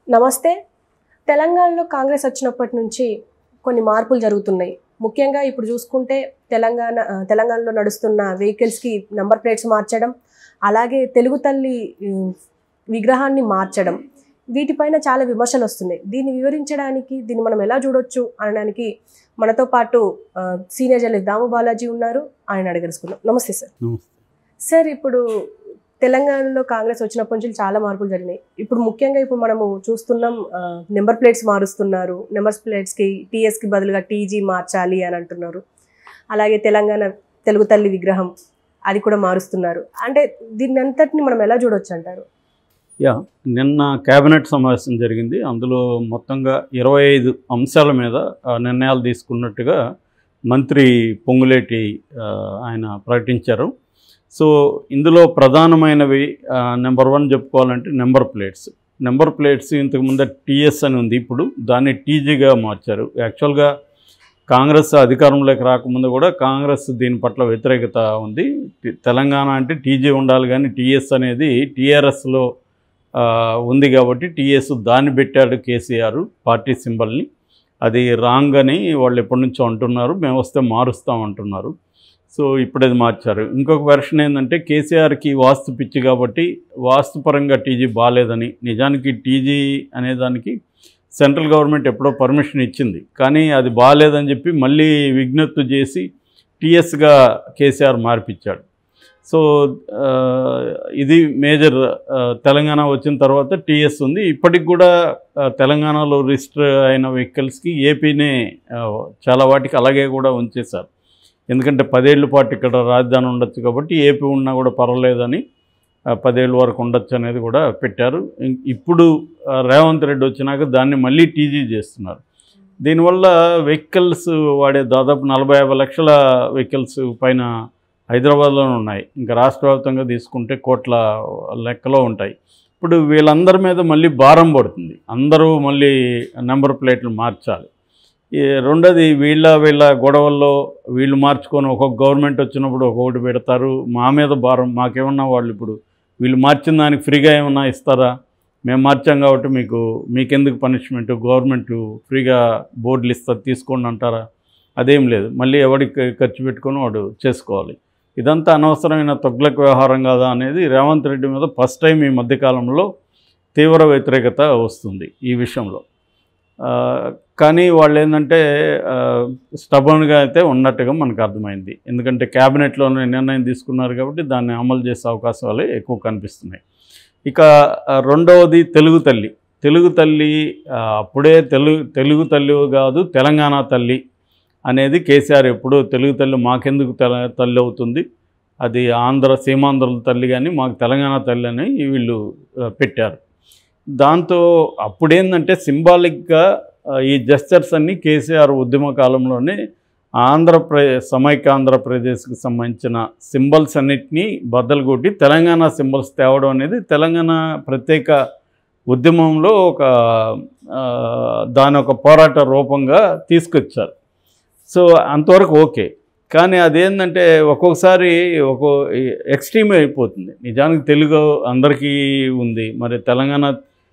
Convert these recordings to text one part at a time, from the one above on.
నమస్తే తెలంగాణలో కాంగ్రెస్ వచ్చినప్పటి నుంచి కొన్ని మార్పులు జరుగుతున్నాయి ముఖ్యంగా ఇప్పుడు చూసుకుంటే తెలంగాణ ఆ, తెలంగాణలో నడుస్తున్న వెహికల్స్కి నంబర్ ప్లేట్స్ మార్చడం అలాగే తెలుగు తల్లి ఉమ్, విగ్రహాన్ని మార్చడం వీటిపైన చాలా విమర్శలు వస్తున్నాయి దీన్ని వివరించడానికి దీన్ని మనం ఎలా చూడొచ్చు అనడానికి మనతో పాటు ఆ, సీనియర్ జర్నలిస్ట్ దాము బాలాజీ ఉన్నారు ఆయన అడగలుసుకుందాం నమస్తే సార్ నమస్తే. సార్ సార్ ఇప్పుడు తెలంగాణలో కాంగ్రెస్ వచ్చినప్పటి నుంచి చాలా మార్పులు జరిగినాయి ఇప్పుడు ముఖ్యంగా ఇప్పుడు మనము చూస్తున్నాం నెంబర్ ప్లేట్స్ మారుస్తున్నారు నెంబర్ ప్లేట్స్కి టీఎస్కి బదులుగా టీజీ మార్చాలి అని అంటున్నారు అలాగే తెలంగాణ తెలుగు తల్లి విగ్రహం అది కూడా మారుస్తున్నారు అంటే దీన్ని అంతటిని మనం ఎలా చూడొచ్చు అంటారు యా నిన్న కేబినెట్ సమావేశం జరిగింది అందులో మొత్తంగా ఇరవై ఐదు అంశాల మీద ఆ, నిర్ణయాలు తీసుకున్నట్టుగా మంత్రి పొంగులేటి ఆ, ఆయన ప్రకటించారు సో ఇందులో ప్రధానమైనవి నెంబర్ వన్ చెప్పుకోవాలంటే నెంబర్ ప్లేట్స్ నెంబర్ ప్లేట్స్ ఇంతకుముందు టీఎస్ అని ఉంది ఇప్పుడు దాన్ని టీజీగా మార్చారు యాక్చువల్గా కాంగ్రెస్ అధికారంలోకి రాకముందు కూడా కాంగ్రెస్ దీని పట్ల వ్యతిరేకత ఉంది టి- తెలంగాణ అంటే టీజీ ఉండాలి కానీ టీఎస్ అనేది టీఆర్ఎస్లో ఉంది కాబట్టి టీఎస్ దాన్ని పెట్టాడు కేసీఆర్ పార్టీ సింబల్ని అది రాంగ్ అని వాళ్ళు ఎప్పటి నుంచో అంటున్నారు మేము వస్తే మారుస్తాం అంటున్నారు సో ఇప్పుడు అది మార్చారు ఇంకొక వెర్షన్ ఏంటంటే కేసీఆర్కి వాస్తు పిచ్చి కాబట్టి వాస్తుపరంగా టీజీ బాగాలేదని నిజానికి టీజీ అనేదానికి సెంట్రల్ గవర్నమెంట్ ఎప్పుడో పర్మిషన్ ఇచ్చింది కానీ అది బాగాలేదని చెప్పి మళ్ళీ విజ్ఞప్తి చేసి టీఎస్గా కేసీఆర్ మార్పిచ్చాడు సో ఆ, ఇది మేజర్ ఆ, తెలంగాణ వచ్చిన తర్వాత టీఎస్ ఉంది ఇప్పటికి కూడా ఆ, తెలంగాణలో రిజిస్టర్ అయిన వెహికల్స్కి ఏపీనే ఆ, చాలా వాటికి అలాగే కూడా ఉంచేశారు ఎందుకంటే పదేళ్ల పాటు ఇక్కడ రాజధాని ఉండొచ్చు కాబట్టి ఏపీ ఉన్నా కూడా పర్వాలేదని ఆ, పదేళ్ళ వరకు ఉండొచ్చు అనేది కూడా పెట్టారు ఇం- ఇప్పుడు ఆ, రేవంత్ రెడ్డి వచ్చినాక దాన్ని మళ్ళీ టీజీ చేస్తున్నారు దీనివల్ల వెహికల్స్ వాడే దాదాపు నలభై యాభై లక్షల వెహికల్స్ పైన హైదరాబాద్లోనే ఉన్నాయి ఇంకా రాష్ట్ర వ్యాప్తంగా తీసుకుంటే కోట్ల లెక్కలో ఉంటాయి ఇప్పుడు వీళ్ళందరి మీద మళ్ళీ భారం పడుతుంది అందరూ మళ్ళీ నెంబర్ ప్లేట్లు మార్చాలి ఈ రెండోది వీళ్ళ వీళ్ళ గొడవల్లో వీళ్ళు మార్చుకొని ఒక్కొక్క గవర్నమెంట్ వచ్చినప్పుడు ఒక్కొక్కటి పెడతారు మా మీద భారం మాకేమన్నా వాళ్ళు ఇప్పుడు వీళ్ళు మార్చిన దానికి ఫ్రీగా ఏమన్నా ఇస్తారా మేము మార్చాం కాబట్టి మీకు మీకెందుకు పనిష్మెంట్ గవర్నమెంట్ ఫ్రీగా బోర్డులు ఇస్తారు తీసుకోండి అంటారా అదేం లేదు మళ్ళీ ఎవడికి ఖర్చు పెట్టుకొని వాడు చేసుకోవాలి ఇదంతా అనవసరమైన తొగ్లక్ వ్యవహారం కాదా అనేది రేవంత్ రెడ్డి మీద ఫస్ట్ టైం ఈ మధ్యకాలంలో తీవ్ర వ్యతిరేకత వస్తుంది ఈ విషయంలో ఆ, కానీ వాళ్ళు ఏంటంటే స్టబన్గా అయితే ఉన్నట్టుగా మనకు అర్థమైంది ఎందుకంటే క్యాబినెట్లోనే నిర్ణయం తీసుకున్నారు కాబట్టి దాన్ని అమలు చేసే అవకాశాలు ఎక్కువ కనిపిస్తున్నాయి ఇక ఆ, రెండవది తెలుగు తల్లి తెలుగు తల్లి ఆ, అప్పుడే తెలుగు తెలుగు తల్లి కాదు తెలంగాణ తల్లి అనేది కేసీఆర్ ఎప్పుడూ తెలుగు తల్లి మాకెందుకు తెల తల్లి అవుతుంది అది ఆంధ్ర సీమాంధ్రుల తల్లి కానీ మాకు తెలంగాణ తల్లి అని వీళ్ళు ఆ, పెట్టారు దాంతో అప్పుడేందంటే సింబాలిక్గా ఆ, ఈ జస్చర్స్ అన్నీ కేసీఆర్ ఉద్యమ కాలంలోనే ఆంధ్రప్రదేశ్ సమైక్య ఆంధ్రప్రదేశ్కి సంబంధించిన సింబల్స్ అన్నిటినీ బద్దలు కొట్టి తెలంగాణ సింబల్స్ తేవడం అనేది తెలంగాణ ప్రత్యేక ఉద్యమంలో ఒక ఆ, దాని ఒక పోరాట రూపంగా తీసుకొచ్చారు సో అంతవరకు ఓకే కానీ అదేంటంటే ఒక్కొక్కసారి ఒక్కో ఎక్స్ట్రీమ్ అయిపోతుంది నిజానికి తెలుగు అందరికీ ఉంది మరి తెలంగాణ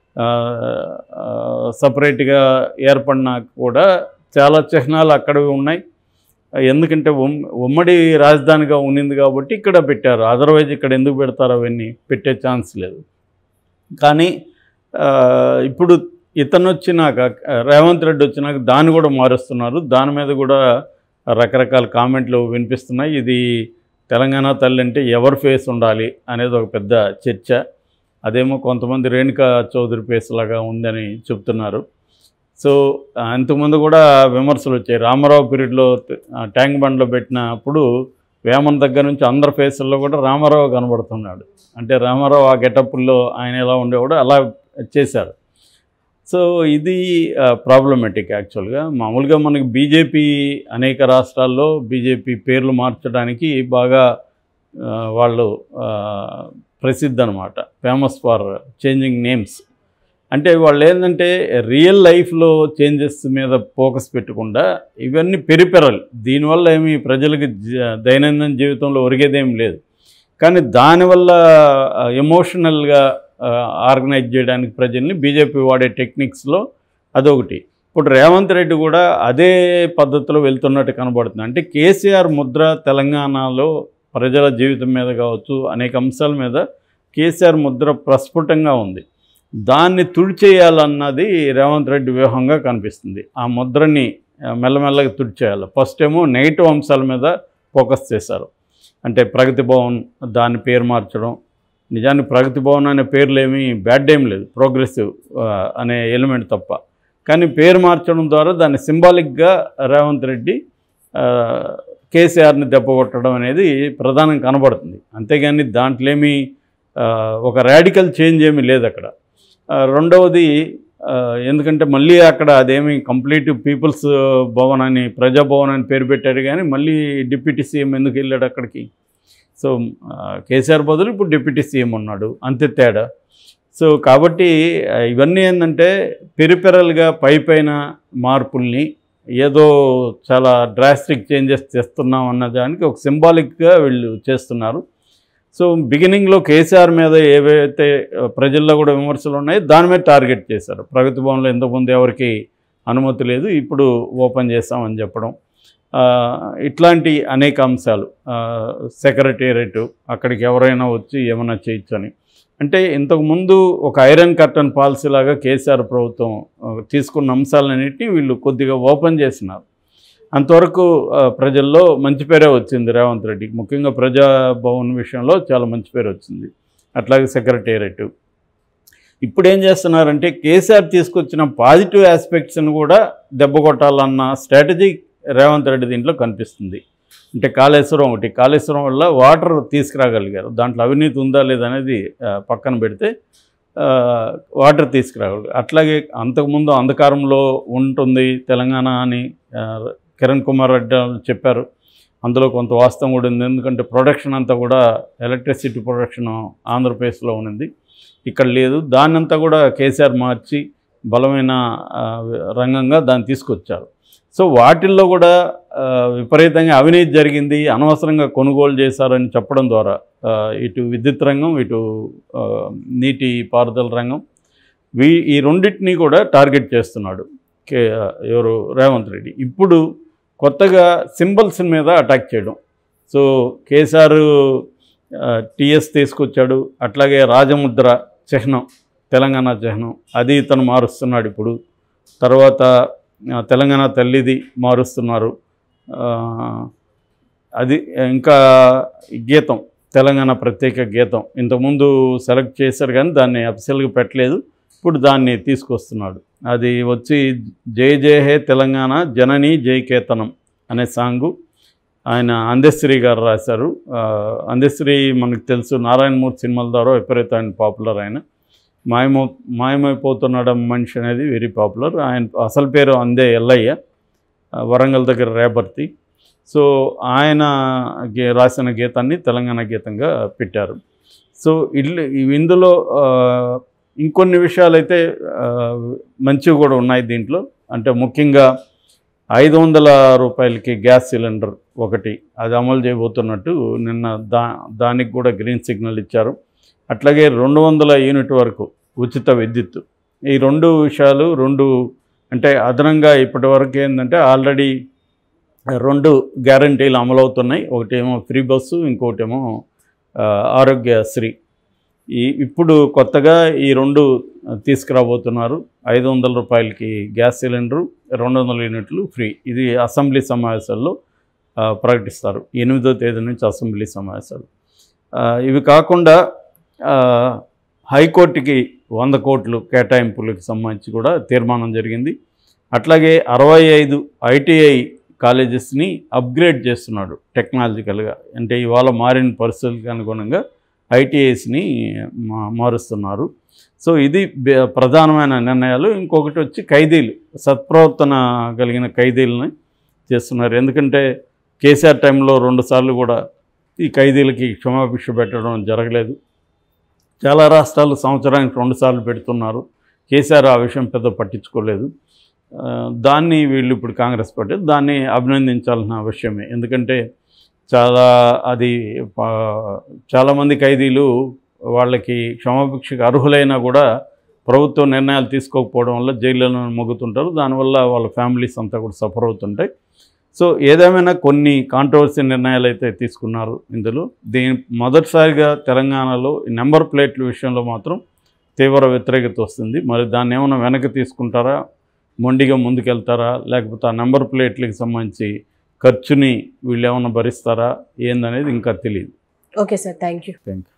సపరేట్గా ఏర్పడినా కూడా చాలా చిహ్నాలు అక్కడవి ఉన్నాయి ఎందుకంటే ఉమ్ ఉమ్మడి రాజధానిగా ఉన్నింది కాబట్టి ఇక్కడ పెట్టారు అదర్వైజ్ ఇక్కడ ఎందుకు పెడతారు అవన్నీ పెట్టే ఛాన్స్ లేదు కానీ ఆ, ఇప్పుడు ఇతను వచ్చినాక ఆ, రేవంత్ రెడ్డి వచ్చినాక దాన్ని కూడా మారుస్తున్నారు దాని మీద కూడా రకరకాల కామెంట్లు వినిపిస్తున్నాయి ఇది తెలంగాణ తల్లి అంటే ఎవరి ఫేస్ ఉండాలి అనేది ఒక పెద్ద చర్చ అదేమో కొంతమంది రేణుకా చౌదరి ఫేస్ లాగా ఉందని చెప్తున్నారు సో ఆ, ఇంతకుముందు కూడా విమర్శలు వచ్చాయి రామారావు పీరియడ్లో ఆ, ట్యాంక్ బండ్లో పెట్టినప్పుడు వేమన్ దగ్గర నుంచి అందరి ఫేసుల్లో కూడా రామారావు కనబడుతున్నాడు అంటే రామారావు ఆ గెటప్పుల్లో ఆయన ఎలా ఉండేవాడో అలా చేశారు సో ఇది ప్రాబ్లమేటిక్ యాక్చువల్గా మామూలుగా మనకి బీజేపీ అనేక రాష్ట్రాల్లో బీజేపీ పేర్లు మార్చడానికి బాగా ఆ, వాళ్ళు ఆ, ప్రసిద్ధి అనమాట ఫేమస్ ఫర్ చేంజింగ్ నేమ్స్ అంటే వాళ్ళు ఏంటంటే రియల్ లైఫ్లో చేంజెస్ మీద ఫోకస్ పెట్టకుండా ఇవన్నీ పెరిపెరల్ దీనివల్ల ఏమి ప్రజలకి జ- దైనందిన జీవితంలో ఒరిగేదేం లేదు కానీ దానివల్ల ఎమోషనల్గా ఆర్గనైజ్ చేయడానికి ప్రజల్ని బీజేపీ వాడే టెక్నిక్స్లో అదొకటి ఇప్పుడు రేవంత్ రెడ్డి కూడా అదే పద్ధతిలో వెళ్తున్నట్టు కనబడుతుంది అంటే కేసీఆర్ ముద్ర తెలంగాణలో ప్రజల జీవితం మీద కావచ్చు అనేక అంశాల మీద కేసీఆర్ ముద్ర ప్రస్ఫుటంగా ఉంది దాన్ని తుడిచేయాలన్నది రేవంత్ రెడ్డి వ్యూహంగా కనిపిస్తుంది ఆ ముద్రని ఆ, మెల్లమెల్లగా తుడిచేయాలి ఫస్ట్ ఏమో నెగిటివ్ అంశాల మీద ఫోకస్ చేశారు అంటే ప్రగతి భవన్ దాని పేరు మార్చడం నిజానికి ప్రగతి భవన్ అనే పేర్లు ఏమీ బ్యాడ్ ఏం లేదు ప్రోగ్రెసివ్ అనే ఎలిమెంట్ తప్ప కానీ పేరు మార్చడం ద్వారా దాన్ని సింబాలిక్గా రేవంత్ రెడ్డి ఆ, కేసీఆర్ని దెబ్బకొట్టడం అనేది ప్రధానం కనబడుతుంది అంతేగాని దాంట్లో ఏమీ ఆ, ఒక రాడికల్ చేంజ్ ఏమీ లేదు అక్కడ ఆ, రెండవది ఆ, ఎందుకంటే మళ్ళీ అక్కడ అదేమి కంప్లీట్ పీపుల్స్ భవన్ అని ప్రజాభవన్ అని పేరు పెట్టారు కానీ మళ్ళీ డిప్యూటీ సీఎం ఎందుకు వెళ్ళాడు అక్కడికి సో ఆ, కేసీఆర్ బదులు ఇప్పుడు డిప్యూటీ సీఎం ఉన్నాడు అంతే తేడా సో కాబట్టి ఆ, ఇవన్నీ ఏంటంటే పెరిపెరల్గా పై పైన మార్పుల్ని ఏదో చాలా డ్రాస్టిక్ చేంజెస్ చేస్తున్నాం అన్న దానికి ఒక సింబాలిక్గా వీళ్ళు చేస్తున్నారు సో బిగినింగ్లో కేసీఆర్ మీద ఏవైతే ఆ, ప్రజల్లో కూడా విమర్శలు ఉన్నాయో దాని మీద టార్గెట్ చేశారు ప్రగతి భవన్లో ఇంతకుముందు ఎవరికి అనుమతి లేదు ఇప్పుడు ఓపెన్ చేస్తామని చెప్పడం ఆ, ఇట్లాంటి అనేక అంశాలు సెక్రటేరియట్ అక్కడికి ఎవరైనా వచ్చి ఏమైనా చేయొచ్చు అని అంటే ఇంతకుముందు ఒక ఐరన్ కర్టన్ పాలసీ లాగా కేసీఆర్ ప్రభుత్వం ఆ, తీసుకున్న అంశాలన్నింటినీ వీళ్ళు కొద్దిగా ఓపెన్ చేసినారు అంతవరకు ఆ, ప్రజల్లో మంచి పేరే వచ్చింది రేవంత్ రెడ్డికి ముఖ్యంగా ప్రజాభవన్ విషయంలో చాలా మంచి పేరు వచ్చింది అట్లాగే సెక్రటేరియట్ ఇప్పుడు ఏం చేస్తున్నారంటే కేసీఆర్ తీసుకొచ్చిన పాజిటివ్ ఆస్పెక్ట్స్ని కూడా దెబ్బ కొట్టాలన్న స్ట్రాటజీ రేవంత్ రెడ్డి దీంట్లో కనిపిస్తుంది అంటే కాళేశ్వరం ఒకటి కాళేశ్వరం వల్ల వాటర్ తీసుకురాగలిగారు దాంట్లో అవినీతి ఉందా లేదా అనేది ఆ, పక్కన పెడితే ఆ, వాటర్ తీసుకురాగలిగారు అట్లాగే అంతకుముందు అంధకారంలో ఉంటుంది తెలంగాణ అని ఆ, కిరణ్ కుమార్ రెడ్డి వాళ్ళు చెప్పారు అందులో కొంత వాస్తవం కూడా ఉంది ఎందుకంటే ప్రొడక్షన్ అంతా కూడా ఎలక్ట్రిసిటీ ప్రొడక్షన్ ఆంధ్రప్రదేశ్లో ఉన్నది ఇక్కడ లేదు దాన్నంతా కూడా కేసీఆర్ మార్చి బలమైన ఆ, రంగంగా దాన్ని తీసుకొచ్చారు సో వాటిల్లో కూడా ఆ, విపరీతంగా అవినీతి జరిగింది అనవసరంగా కొనుగోలు చేశారని చెప్పడం ద్వారా ఆ, ఇటు విద్యుత్ రంగం ఇటు ఆ, నీటి పారుదల రంగం వీ ఈ రెండింటినీ కూడా టార్గెట్ చేస్తున్నాడు కే ఎవరు రేవంత్ రెడ్డి ఇప్పుడు కొత్తగా సింబల్స్ మీద అటాక్ చేయడం సో కేసీఆర్ టిఎస్ తీసుకొచ్చాడు అట్లాగే రాజముద్ర చిహ్నం తెలంగాణ చిహ్నం అది ఇతను మారుస్తున్నాడు ఇప్పుడు తర్వాత ఆ, తెలంగాణ తల్లిది మారుస్తున్నారు ఆ, అది ఇంకా గీతం తెలంగాణ ప్రత్యేక గీతం ఇంతకుముందు సెలెక్ట్ చేశారు కానీ దాన్ని అఫిషియల్గా పెట్టలేదు ఇప్పుడు దాన్ని తీసుకొస్తున్నాడు అది వచ్చి జై జయ హే తెలంగాణ జనని జై కేతనం అనే సాంగు ఆయన అందశ్రీ గారు రాశారు ఆ, అందశ్రీ మనకు తెలుసు నారాయణమూర్తి సినిమాల ద్వారా విపరీత ఆయన పాపులర్ ఆయన మాయమో మాయమైపోతున్నాడు మనిషి అనేది వెరీ పాపులర్ ఆయన అసలు పేరు అందే ఎల్లయ్య ఆ, వరంగల్ దగ్గర రేపర్తి సో ఆయన గే రాసిన గీతాన్ని తెలంగాణ గీతంగా పెట్టారు సో ఇల్లు ఇవి ఇందులో ఆ, ఇంకొన్ని విషయాలైతే ఆ, మంచివి కూడా ఉన్నాయి దీంట్లో అంటే ముఖ్యంగా ఐదు వందల రూపాయలకి గ్యాస్ సిలిండర్ ఒకటి అది అమలు చేయబోతున్నట్టు నిన్న దా దానికి కూడా గ్రీన్ సిగ్నల్ ఇచ్చారు అట్లాగే రెండు వందల యూనిట్ వరకు ఉచిత విద్యుత్ ఈ రెండు విషయాలు రెండు అంటే అదనంగా ఇప్పటి వరకు ఏంటంటే ఆల్రెడీ రెండు గ్యారంటీలు అమలవుతున్నాయి ఒకటేమో ఫ్రీ బస్సు ఇంకోటేమో ఆ, ఆరోగ్యశ్రీ ఈ ఇప్పుడు కొత్తగా ఈ రెండు తీసుకురాబోతున్నారు ఐదు వందల రూపాయలకి గ్యాస్ సిలిండరు రెండు వందల యూనిట్లు ఫ్రీ ఇది అసెంబ్లీ సమావేశాల్లో ఆ, ప్రకటిస్తారు ఎనిమిదో తేదీ నుంచి అసెంబ్లీ సమావేశాలు ఆ, ఇవి కాకుండా ఆ, హైకోర్టుకి వంద కోట్లు కేటాయింపులకు సంబంధించి కూడా తీర్మానం జరిగింది అట్లాగే అరవై ఐదు ఐటీఐ కాలేజెస్ని అప్గ్రేడ్ చేస్తున్నాడు టెక్నాలజికల్గా అంటే ఇవాళ మారిన పరిస్థితులకు అనుగుణంగా ఐటీఐస్ని మా మారుస్తున్నారు సో ఇది బె- ప్రధానమైన నిర్ణయాలు ఇంకొకటి వచ్చి ఖైదీలు సత్ప్రవర్తన కలిగిన ఖైదీలని చేస్తున్నారు ఎందుకంటే కేసీఆర్ టైంలో రెండుసార్లు కూడా ఈ ఖైదీలకి క్షమాభిక్ష పెట్టడం జరగలేదు చాలా రాష్ట్రాలు సంవత్సరానికి రెండుసార్లు పెడుతున్నారు కేసీఆర్ ఆ విషయం పెద్ద పట్టించుకోలేదు ఆ, దాన్ని వీళ్ళు ఇప్పుడు కాంగ్రెస్ పార్టీ దాన్ని అభినందించాల్సిన విషయమే ఎందుకంటే చాలా అది పా- చాలామంది ఖైదీలు వాళ్ళకి క్షమాభిక్షకు అర్హులైనా కూడా ప్రభుత్వ నిర్ణయాలు తీసుకోకపోవడం వల్ల జైళ్ళలో మొగ్గుతుంటారు దానివల్ల వాళ్ళ ఫ్యామిలీస్ అంతా కూడా సఫర్ అవుతుంటాయి సో ఏదేమైనా కొన్ని కాంట్రవర్సీ నిర్ణయాలు అయితే తీసుకున్నారు ఇందులో దీని మొదటిసారిగా తెలంగాణలో ఈ నెంబర్ ప్లేట్ల విషయంలో మాత్రం తీవ్ర వ్యతిరేకత వస్తుంది మరి దాన్ని ఏమైనా వెనక్కి తీసుకుంటారా మొండిగా ముందుకెళ్తారా లేకపోతే ఆ నెంబర్ ప్లేట్లకు సంబంధించి ఖర్చుని వీళ్ళు ఏమైనా భరిస్తారా ఏందనేది ఇంకా తెలియదు okay sir thank you thank you